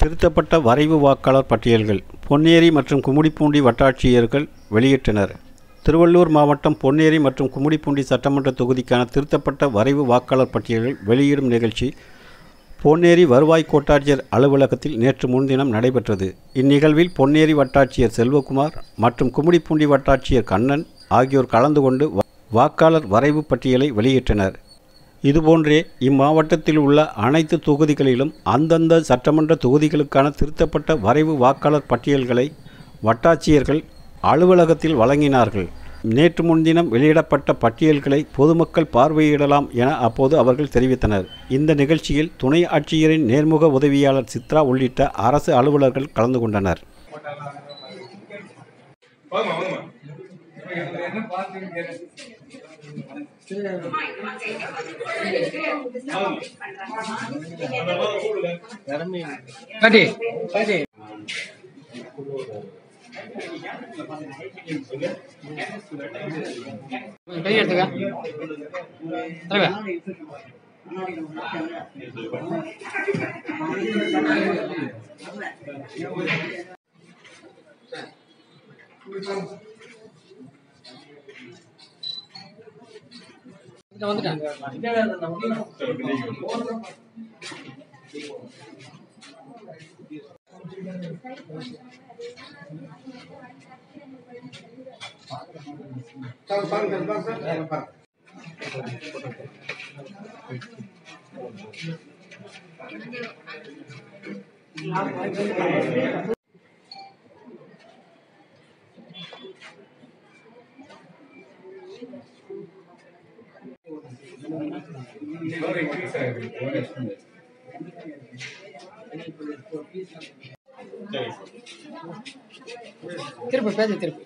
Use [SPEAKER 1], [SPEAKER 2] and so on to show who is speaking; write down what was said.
[SPEAKER 1] திருத்தப்பட்ட வரைவு வாக்காளர் பட்டியல்கள் பொன்னேரி மற்றும் கும்மிடிப்பூண்டி வட்டாட்சியர்கள் வெளியிட்டனர் திருவள்ளூர் மாவட்டம் பொன்னேரி மற்றும் கும்மிடிப்பூண்டி சட்டமன்ற தொகுதிக்கான திருத்தப்பட்ட வரைவு வாக்காளர் பட்டியல்கள் வெளியிடும் நிகழ்ச்சி பொன்னேரி வருவாய் கோட்டாட்சியர் அலுவலகத்தில் நேற்று முன்தினம் நடைபெற்றது இந்நிகழ்வில் பொன்னேரி வட்டாட்சியர் செல்வகுமார் மற்றும் கும்மிடிப்பூண்டி வட்டாட்சியர் கண்ணன் ஆகியோர் கலந்து கொண்டு வா- வாக்காளர் வரைவு பட்டியலை வெளியிட்டனர் இதுபோன்றே இம்மாவட்டத்தில் உள்ள அனைத்து தொகுதிகளிலும் அந்தந்த சட்டமன்ற தொகுதிகளுக்கான திருத்தப்பட்ட வரைவு வாக்காளர் பட்டியல்களை வட்டாட்சியர்கள் அலுவலகத்தில் வழங்கினார்கள் நேற்று முன்தினம் வெளியிடப்பட்ட பட்டியல்களை பொதுமக்கள் பார்வையிடலாம் என அப்போது அவர்கள் தெரிவித்தனர் இந்த நிகழ்ச்சியில் துணை ஆட்சியரின் நேர்முக உதவியாளர் சித்ரா உள்ளிட்ட அரசு அலுவலர்கள் கலந்து கொண்டனர்
[SPEAKER 2] வாங்கம்மா வாங்கம்மா
[SPEAKER 3] பாட்டி பாட்டி கை எடுத்துக்க தலைவர் இங்க வந்துட்டேன் திருப்பி பேச திருப்பி